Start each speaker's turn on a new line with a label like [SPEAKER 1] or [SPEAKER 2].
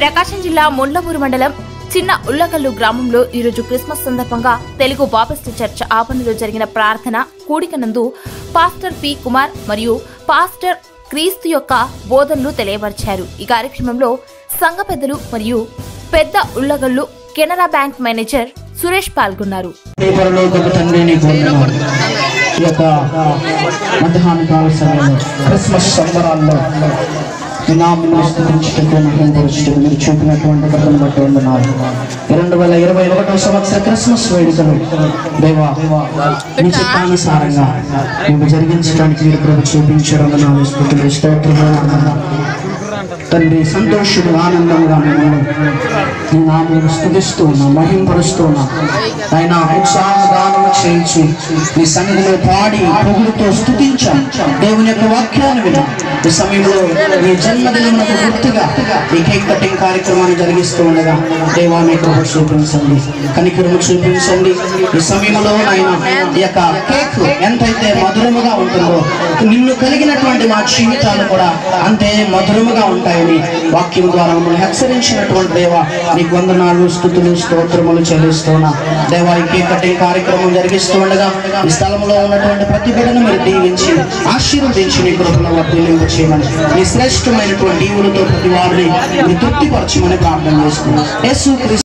[SPEAKER 1] ప్రకాశం జిల్లా ముండ్లమూరు మండలం చిన్న ఉల్లకల్లు గ్రామంలో ఈరోజు క్రిస్మస్ సందర్భంగా తెలుగు బాపిస్ట్ చర్చ్ ఆపణలో జరిగిన ప్రార్థన కూడిక నందు పాస్టర్ పి కుమార్ మరియు పాస్టర్ క్రీస్తు యొక్క బోధనలు తెలియపరిచారు ఈ కార్యక్రమంలో సంఘ పెద్దలు మరియు పెద్ద ఉల్లగల్లు కెనరా బ్యాంక్ మేనేజర్ సురేష్ పాల్గొన్నారు
[SPEAKER 2] పరలోకపు తండ్రి నీకు వందనాలు. ఈ యొక్క మధ్యాహ్న కాల సమయంలో క్రిస్మస్ సంబరాల్లో మీ నామమును స్తుతించుటకు మహిమపరచుటకు మీరు చూపినటువంటి కథను బట్టి వందనాలు రెండు వేల ఇరవై ఒకటో సంవత్సర క్రిస్మస్ వేడుకలు దేవా మీ చిత్తానుసారంగా మేము జరిగించడానికి మీరు ప్రభు చూపించడం వందనాలు స్థుతులు స్తోత్రము వందనాలు. తండ్రి సంతోషుడు ఆనందంగా మేము నీ నామమును స్థుతిస్తూ ఉన్నాం మహింపరుస్తూ ఉన్నాం ఆయన ఉత్సాహదానం చేయించి నీ సన్నిధిలో పాడి పొగుడుతో స్థుతించాం దేవుని యొక్క వాక్యాన్ని విన్నాం ఈ సమయంలో నీ జన్మదినమునకు గుర్తుగా ఈ కేక్ కటింగ్ కార్యక్రమాన్ని జరిగిస్తూ ఉండగా దేవాన్ని కృప చూపించండి కనికరము చూపించండి ఈ సమయంలో ఆయన ఈ యొక్క కేక్ ఎంతైతే మధురముగా ఉంటుందో నిన్ను కలిగినటువంటి మా జీవితాలు కూడా అంతే మధురముగా ఉంటాయని వాక్యం ద్వారా మమ్మల్ని హెచ్చరించినటువంటి దేవా నీకు వందనాలు స్థుతులు స్తోత్రములు చెల్లిస్తున్నా దేవా ఈ కేక్ కటింగ్ కార్యక్రమం జరిగిస్తూ ఉండగా ఈ స్థలంలో ఉన్నటువంటి ప్రతి బిడ్డను మీరు దీవించి ఆశీర్వదించి నీ కృపలో వర్ధిల్లింపు చేయమని నీ శ్రేష్టమైనటువంటి ఈవులతో ప్రతి వారిని మీరు తృప్తిపరచమని ప్రార్థన చేస్తున్నాం యేసు క్రీస్తు